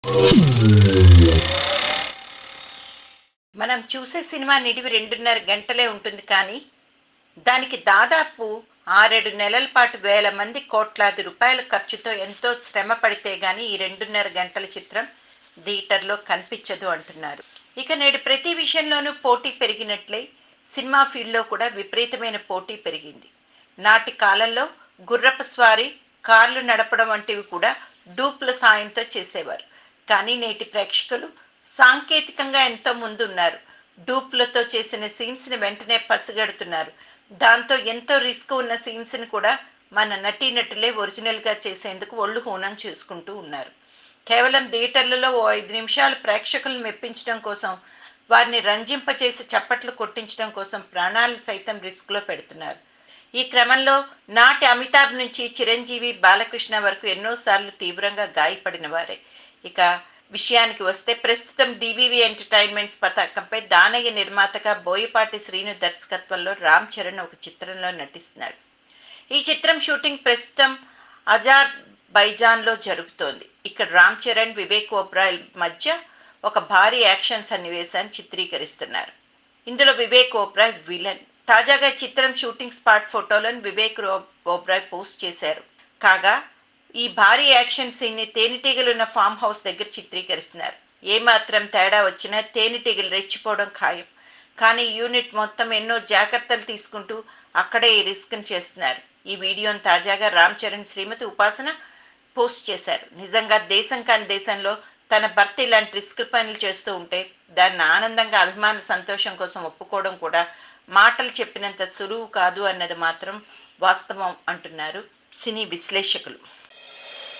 మనం చూసే సినిమా నిడివి రెండున్నర గంటలే ఉంటుంది కానీ దానికి దాదాపు ఆరేడు నెలల పాటు వేల మంది కోట్లాది రూపాయల ఖర్చుతో ఎంతో శ్రమ పడితే గానీ ఈ రెండున్నర గంటల చిత్రం థియేటర్లో కనిపించదు అంటున్నారు ఇక నేడు ప్రతి విషయంలోనూ పోటీ పెరిగినట్లే సినిమా ఫీల్డ్లో కూడా విపరీతమైన పోటీ పెరిగింది నాటి కాలంలో గుర్రపు స్వారీ కార్లు నడపడం వంటివి కూడా డూప్ల సాయంతో చేసేవారు కానీ నేటి ప్రేక్షకులు సాంకేతికంగా ఎంతో ముందు ఉన్నారు డూప్లతో చేసిన సీన్స్ని వెంటనే పసిగడుతున్నారు దాంతో ఎంతో రిస్క్ ఉన్న సీన్స్ని కూడా మన నటీనటులే ఒరిజినల్గా చేసేందుకు ఒళ్ళు హూనం చేసుకుంటూ ఉన్నారు కేవలం థియేటర్లలో ఓ ఐదు నిమిషాలు ప్రేక్షకులను మెప్పించడం కోసం వారిని రంజింపచేసి చప్పట్లు కొట్టించడం కోసం ప్రాణాలు సైతం రిస్క్లో పెడుతున్నారు ఈ క్రమంలో నాటి అమితాబ్ నుంచి చిరంజీవి బాలకృష్ణ వరకు ఎన్నోసార్లు తీవ్రంగా గాయపడిన వారే ఇక విషయానికి వస్తే ప్రస్తుతం డివివి ఎంటర్టైన్మెంట్స్ పతాకంపై దానయ్య నిర్మాతగా బోయపాటి శ్రీను దర్శకత్వంలో రామ్ చరణ్ ఒక చిత్రంలో నటిస్తున్నాడు ఈ చిత్రం షూటింగ్ ప్రస్తుతం అజార్ బైజాన్లో జరుగుతోంది ఇక్కడ రామ్ చరణ్ వివేక్ ఓబ్రాయ్ మధ్య ఒక భారీ యాక్షన్ సన్నివేశాన్ని చిత్రీకరిస్తున్నారు ఇందులో వివేక్ ఓబ్రాయ్ విలన్ తాజాగా చిత్రం షూటింగ్ స్పాట్ ఫోటోలను వివేక్ రో- ఓబ్రాయ్ పోస్ట్ చేశారు కాగా ఈ భారీ యాక్షన్ సీన్ ని తేనెటీగలున్న ఫామ్ హౌస్ దగ్గర చిత్రీకరిస్తున్నారు ఏమాత్రం తేడా వచ్చినా తేనెటీగలు రెచ్చిపోవడం ఖాయం కానీ యూనిట్ మొత్తం ఎన్నో జాగ్రత్తలు తీసుకుంటూ అక్కడే ఈ రిస్క్ని చేస్తున్నారు ఈ వీడియోను తాజాగా రామ్ చరణ్ శ్రీమతి ఉపాసన పోస్ట్ చేశారు నిజంగా దేశం కాని దేశంలో తన భర్త ఇలాంటి రిస్క్ పనులు చేస్తూ ఉంటే దాన్ని ఆనందంగా అభిమాన సంతోషం కోసం ఒప్పుకోవడం కూడా మాటలు చెప్పినంత సులువు కాదు అన్నది మాత్రం వాస్తవం అంటున్నారు సినీ విశ్లేషకులు